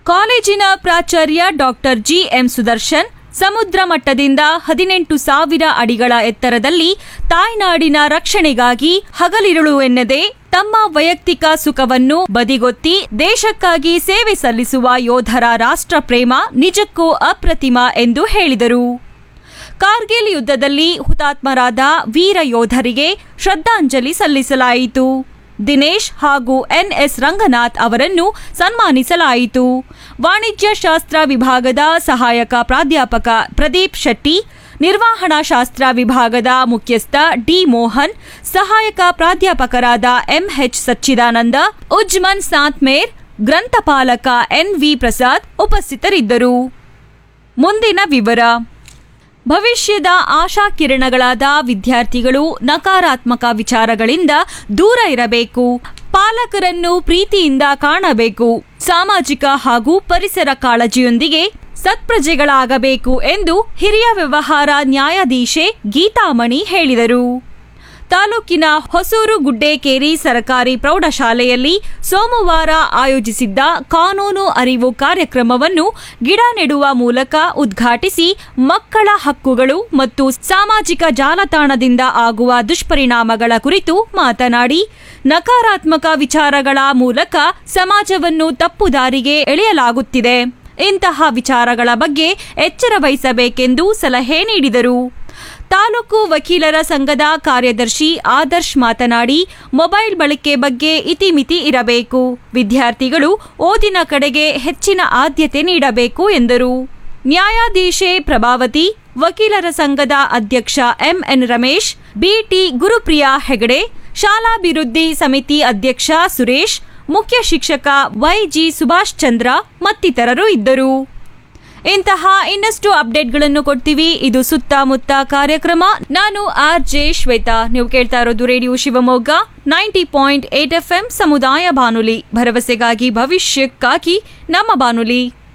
ಕಾಲೇಜಿನ ಪ್ರಾಚಾರ್ಯ doctor G M Sudarshan ಸಮುದ್ರ ಮಟ್ಟದಿಂದ ಹದಿನೆಂಟು ಸಾವಿರ ಅಡಿಗಳ ಎತ್ತರದಲ್ಲಿ ತಾಯ್ನಾಡಿನ ರಕ್ಷಣೆಗಾಗಿ ಹಗಲಿರುಳು ಎನ್ನದೆ ತಮ್ಮ ವೈಯಕ್ತಿಕ ಸುಖವನ್ನು ಬದಿಗೊತ್ತಿ ದೇಶಕ್ಕಾಗಿ ಸೇವೆ ಸಲ್ಲಿಸುವ ಯೋಧರ ರಾಷ್ಟ್ರ ಪ್ರೇಮ ನಿಜಕ್ಕೂ ಅಪ್ರತಿಮ ಎಂದು ಹೇಳಿದರು ಕಾರ್ಗಿಲ್ ಯುದ್ಧದಲ್ಲಿ ಹುತಾತ್ಮರಾದ ವೀರ ಯೋಧರಿಗೆ ಶ್ರದ್ಧಾಂಜಲಿ ಸಲ್ಲಿಸಲಾಯಿತು ದಿನೇಶ್ ಹಾಗೂ ಎನ್ಎಸ್ ರಂಗನಾಥ್ ಅವರನ್ನು ಸನ್ಮಾನಿಸಲಾಯಿತು ವಾಣಿಜ್ಯ ಶಾಸ್ತ್ರ ವಿಭಾಗದ ಸಹಾಯಕ ಪ್ರಾಧ್ಯಾಪಕ ಪ್ರದೀಪ್ ಶೆಟ್ಟಿ ನಿರ್ವಹಣಾ ಶಾಸ್ತ್ರ ವಿಭಾಗದ ಮುಖ್ಯಸ್ಥ ಡಿ ಮೋಹನ್ ಸಹಾಯಕ ಪ್ರಾಧ್ಯಾಪಕರಾದ ಎಂಎಚ್ ಸಚ್ಚಿದಾನಂದ ಉಜ್ಮನ್ ಸಾತ್ಮೇರ್ ಗ್ರಂಥಪಾಲಕ ಎನ್ವಿ ಪ್ರಸಾದ್ ಉಪಸ್ಥಿತರಿದ್ದರು ಮುಂದಿನ ವಿವರ ಭವಿಷ್ಯದ ಆಶಾ ಕಿರಣಗಳಾದ ವಿದ್ಯಾರ್ಥಿಗಳು ನಕಾರಾತ್ಮಕ ವಿಚಾರಗಳಿಂದ ದೂರ ಇರಬೇಕು ಪಾಲಕರನ್ನು ಪ್ರೀತಿಯಿಂದ ಕಾಣಬೇಕು ಸಾಮಾಜಿಕ ಹಾಗೂ ಪರಿಸರ ಕಾಳಜಿಯೊಂದಿಗೆ ಸತ್ಪ್ರಜೆಗಳಾಗಬೇಕು ಎಂದು ಹಿರಿಯ ವ್ಯವಹಾರ ನ್ಯಾಯಾಧೀಶೆ ಗೀತಾಮಣಿ ಹೇಳಿದರು ತಾಲೂಕಿನ ಹೊಸೂರು ಗುಡ್ಡೇಕೇರಿ ಸರ್ಕಾರಿ ಪ್ರೌಢಶಾಲೆಯಲ್ಲಿ ಸೋಮವಾರ ಆಯೋಜಿಸಿದ್ದ ಕಾನೂನು ಅರಿವು ಕಾರ್ಯಕ್ರಮವನ್ನು ಗಿಡ ನೆಡುವ ಮೂಲಕ ಉದ್ಘಾಟಿಸಿ ಮಕ್ಕಳ ಹಕ್ಕುಗಳು ಮತ್ತು ಸಾಮಾಜಿಕ ಜಾಲತಾಣದಿಂದ ಆಗುವ ದುಷ್ಪರಿಣಾಮಗಳ ಕುರಿತು ಮಾತನಾಡಿ ನಕಾರಾತ್ಮಕ ವಿಚಾರಗಳ ಮೂಲಕ ಸಮಾಜವನ್ನು ತಪ್ಪು ದಾರಿಗೆ ಎಳೆಯಲಾಗುತ್ತಿದೆ ಇಂತಹ ವಿಚಾರಗಳ ಬಗ್ಗೆ ಎಚ್ಚರ ವಹಿಸಬೇಕೆಂದು ಸಲಹೆ ನೀಡಿದರು ತಾಲೂಕು ವಕೀಲರ ಸಂಘದ ಕಾರ್ಯದರ್ಶಿ ಆದರ್ಶ್ ಮಾತನಾಡಿ ಮೊಬೈಲ್ ಬಳಕೆ ಬಗ್ಗೆ ಇತಿಮಿತಿ ಇರಬೇಕು ವಿದ್ಯಾರ್ಥಿಗಳು ಓದಿನ ಕಡೆಗೆ ಹೆಚ್ಚಿನ ಆದ್ಯತೆ ನೀಡಬೇಕು ಎಂದರು ನ್ಯಾಯಾಧೀಶೆ ಪ್ರಭಾವತಿ ವಕೀಲರ ಸಂಘದ ಅಧ್ಯಕ್ಷ ಎಂಎನ್ ರಮೇಶ್ ಬಿಟಿ ಗುರುಪ್ರಿಯಾ ಹೆಗಡೆ ಶಾಲಾಭಿವೃದ್ಧಿ ಸಮಿತಿ ಅಧ್ಯಕ್ಷ ಸುರೇಶ್ ಮುಖ್ಯ ಶಿಕ್ಷಕ ವೈಜಿ ಸುಭಾಷ್ ಚಂದ್ರ ಮತ್ತಿತರರು ಇದ್ದರು ಇಂತಹ ಇನ್ನಷ್ಟು ಅಪ್ಡೇಟ್ಗಳನ್ನು ಕೊಡ್ತೀವಿ ಇದು ಸುತ್ತಮುತ್ತ ಕಾರ್ಯಕ್ರಮ ನಾನು ಆರ್ ಜೆ ಶ್ವೇತಾ ನೀವು ಕೇಳ್ತಾ ಇರೋದು radio Shivamogga ninety point eight F M ಸಮುದಾಯ ಬಾನುಲಿ ಭರವಸೆಗಾಗಿ ಭವಿಷ್ಯಕ್ಕಾಗಿ ನಮ್ಮ ಬಾನುಲಿ